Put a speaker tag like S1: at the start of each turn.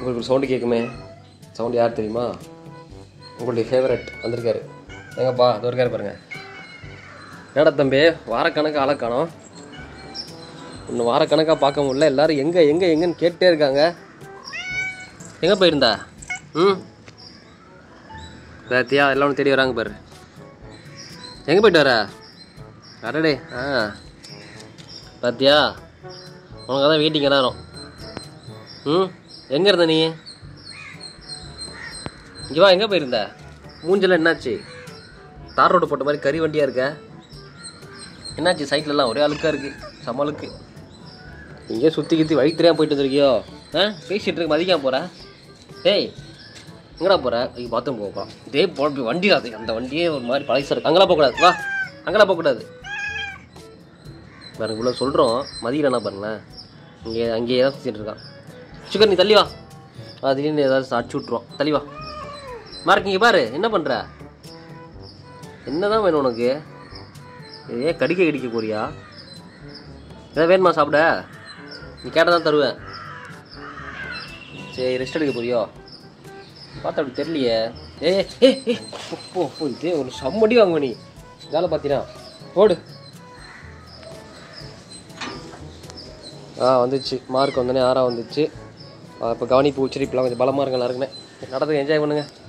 S1: உங்களுக்கு ஒரு sound கேட்குமே sound யார் தெரியுமா உங்களுடைய ஃபேவரட் வந்திருக்காரு எங்கப்பா அது இருக்காரு பாருங்க என்னடா தம்பி வாரக்கணக்கு ஆளை காணோம் இன்னும் வாரக்கணக்காக பார்க்க முடியல எல்லாரும் எங்கே எங்கே எங்கன்னு கேட்டே இருக்காங்க எங்கே போயிருந்தா ம் பாத்தியா எல்லாம் உனக்கு தேடி வராங்க பாரு எங்கே போயிட்டு வர அடடே ஆ பாத்தியா உனக்கு தான் வெயிட்டிங் நேரம் ம் எங்கே இருந்த நீ இங்கே வா எங்கே போயிருந்த மூஞ்சில என்னாச்சு தார் ரோடு போட்ட மாதிரி கறி வண்டியாக இருக்க என்னாச்சு சைட்லலாம் ஒரே அழுக்காக இருக்கு செம அழுக்கு இங்கே சுற்றி கித்தி வழி தெரியாம போயிட்டு வந்திருக்கியோ ஆ பேசிட்டு இருக்க மதிக்காம போற டேய் எங்கடா போற ஐயோ பாத்ரூம் போகலாம் இதே போட வண்டி அது அந்த வண்டியே ஒரு மாதிரி பழசா இருக்கு அங்கெல்லாம் போகக்கூடாது வா அங்கெல்லாம் போகக்கூடாது பாருங்க இவ்வளோ சொல்கிறோம் மதியிலண்ணா பாருங்களேன் இங்கே அங்கேயே தான் சுற்றிட்டு இருக்கான் சுகர் நீ தள்ளி வா அது திடீர்னு ஏதாவது அடிச்சு விட்ருவோம் தள்ளி வா மார்க் இங்கே பாரு என்ன பண்ணுற என்னதான் வேணும் உனக்கு ஏ கடிக்க கடிக்க போறியா ஏதாவது வேணுமா சாப்பிட நீ கேட்டால் தான் தருவேன் சரி ரெஸ்ட் எடுக்க போறியோ பார்த்தா அப்படி தெரியலையே ஏ ஏ ஏ போ, போ போ இதே ஒரு சம்மடி வாங்குவ நீ வேலை பார்த்தீனா போடு ஆ வந்துச்சு மார்க் வந்தோடனே ஆறா வந்துச்சு இப்போ கவனிப்பு உச்சரிப்புலாம் கொஞ்சம் பலமாக இருங்க எல்லாருக்குமே நடந்து என்ஜாய் பண்ணுங்கள்